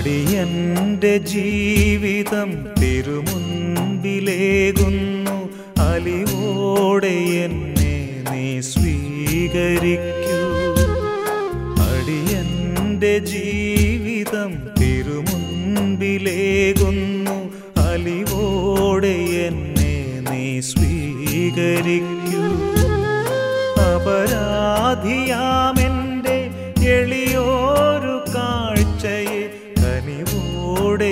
അടിയന്റെ ജീവിതം തിരുമുൻപിലേകുന്നു അലിവോടെ എന്നെ നീ സ്വീകരിക്കൂ അടിയന്റെ ജീവിതം തിരുമുൻപിലേകുന്നു അലിവോടെ എന്നെ നീ സ്വീകരിക്കൂ അപരാധിയാമെൻ്റെ എളിയോരു കാഴ്ചയെ കനിവോടെ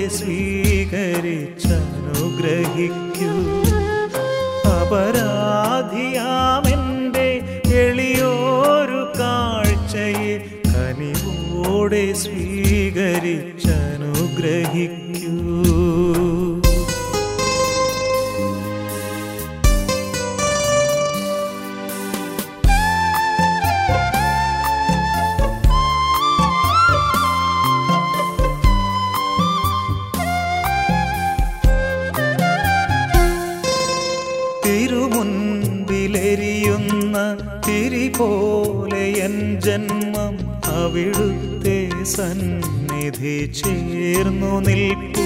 സ്വീകരിച്ചനുഗ്രഹിക്കൂ അപരാധിയാമെൻ്റെ എളിയോരു കാഴ്ചയെ കനിവോടെ സ്വീകരിച്ചനുഗ്രഹിക്കൂ തിരുമുൻപിലെരിയുന്ന തിരി പോലെ എൻ ജന്മം അവിടുത്തെ സന്നിധി ചേർന്നു നിൽപ്പൂ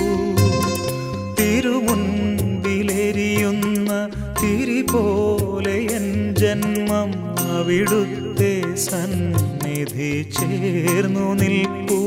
തിരുമുൻപിലെരിയുന്ന തിരി പോലെ എൻ ജന്മം അവിടുത്തെ സന്നിധി ചേർന്നു നിൽപ്പൂ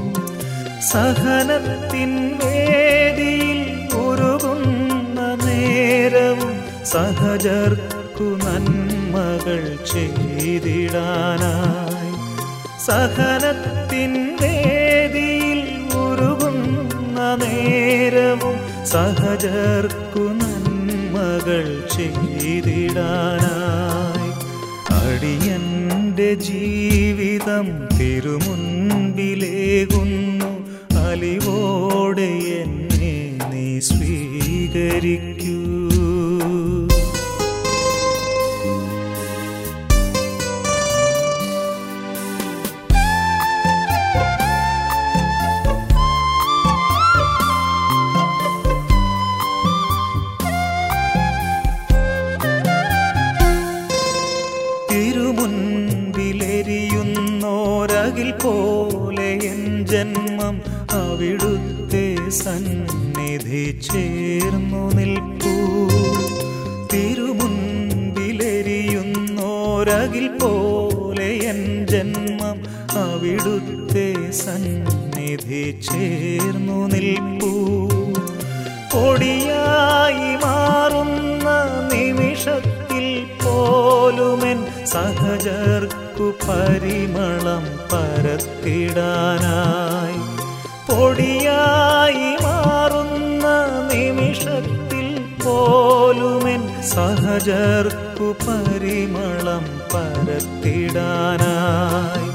സഹനത്തിൻ വേദിയിൽ ഉരുകുന്ന നേരവും സഹജർക്കു നന്മകൾ ചെയ്തിടാനായി സഹനത്തിൻ വേദിയിൽ ഉരുകുന്ന നേരവും സഹജർക്കു നന്മകൾ ചെയ്തിടാനായി അടിയന്റെ ജീവിതം തിരുമുൻപിലേകുന്നു അലിവോടെ എന്നെ നീ സ്വീകരിക്കൂ തിരുമുൻപിലെരിയുന്നോരകിൽ പോലെ എൻ ജന്മം അവിടുത്തെ സന്നിധി ചേർന്നു നിൽപ്പൂ തിരുമുൻപിലെരിയുന്നോരകിൽ പോലെ എൻ ജന്മം അവിടുത്തെ സന്നിധി ചേർന്നു നിൽപ്പൂ പൊടിയായി മാറുന്ന നിമിഷത്തിൽ പോലുമെൻ സഹജർക്കു പരിമളം പരത്തിടാനായി പൊടിയായി മാറുന്ന നിമിഷത്തിൽ പോലുമെൻ സഹജർക്കു പരിമളം പരത്തിടാനായി